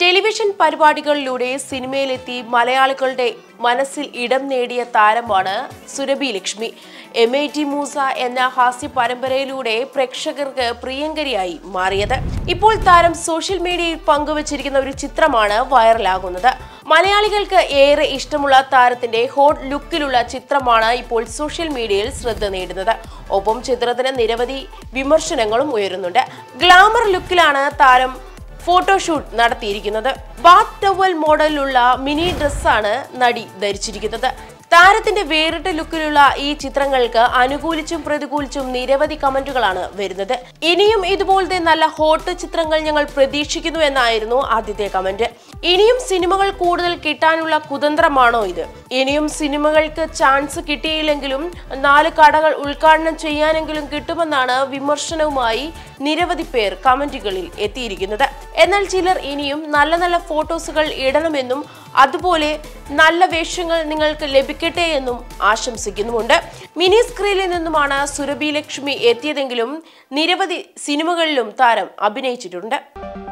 television പരിപാടികളിലൂടെ സിനിമയിലെത്തി മലയാളികളുടെ മനസ്സിൽ ഇടം നേടിയ താരമാണ് Surabhi Lakshmi M eighty Moosa എന്ന ഹാസ്യ പരമ്പരയിലൂടെ പ്രേക്ഷകർക്ക് പ്രിയങ്കരിയായി മാറിയത് ഇപ്പോൾ താരം സോഷ്യൽ മീഡിയയിൽ പങ്കുവച്ചിരിക്കുന്ന ഒരു ചിത്രമാണ് വൈറലാകുന്നത് മലയാളികൾക്ക് ഏറെ ഇഷ്ടമുള്ള താരത്തിന്റെ ഹോട്ട് ലുക്കിലുള്ള ചിത്രമാണ് ഇപ്പോൾ സോഷ്യൽ മീഡിയയിൽ ശ്രദ്ധ നേടുന്നത് ഒപ്പം ചിത്രത്തിന് നിരവധി വിമർശനങ്ങളും ഉയരുന്നുണ്ട് ഗ്ലാമർ ലുക്കിലാണ് താരം ഫോട്ടോഷൂട്ട് നടത്തിയിരിക്കുന്നത് ബാത്ത് ടവൽ മോഡലിലുള്ള മിനി ഡ്രസ്സാണ് നടി ധരിച്ചിരിക്കുന്നത് താരത്തിന്റെ വേറിട്ട ലുക്കിലുള്ള ഈ ചിത്രങ്ങൾക്ക് അനുകൂലിച്ചും പ്രതികൂലിച്ചും നിരവധി കമന്റുകളാണ് വരുന്നത് ഇനിയും ഇതുപോലത്തെ നല്ല ഹോട്ട് ചിത്രങ്ങൾ ഞങ്ങൾ പ്രതീക്ഷിക്കുന്നു എന്നായിരുന്നു ആദ്യത്തെ കമന്റ് ഇനിയും സിനിമകൾ കൂടുതൽ കിട്ടാനുള്ള കുതന്ത്രമാണോ ഇത് ഇനിയും സിനിമകൾക്ക് ചാൻസ് കിട്ടിയില്ലെങ്കിലും നാല് കടകൾ ഉദ്ഘാടനം ചെയ്യാനെങ്കിലും കിട്ടുമെന്നാണ് വിമർശനവുമായി നിരവധി പേർ കമന്റുകളിൽ എത്തിയിരിക്കുന്നത് എന്നാൽ ചിലർ ഇനിയും നല്ല നല്ല ഫോട്ടോസുകൾ ഇടണമെന്നും അതുപോലെ നല്ല വേഷങ്ങൾ നിങ്ങൾക്ക് ലഭിക്കട്ടെ എന്നും ആശംസിക്കുന്നുമുണ്ട് മിനി സ്ക്രീനിൽ നിന്നുമാണ് സുരഭി ലക്ഷ്മി എത്തിയതെങ്കിലും നിരവധി സിനിമകളിലും താരം അഭിനയിച്ചിട്ടുണ്ട്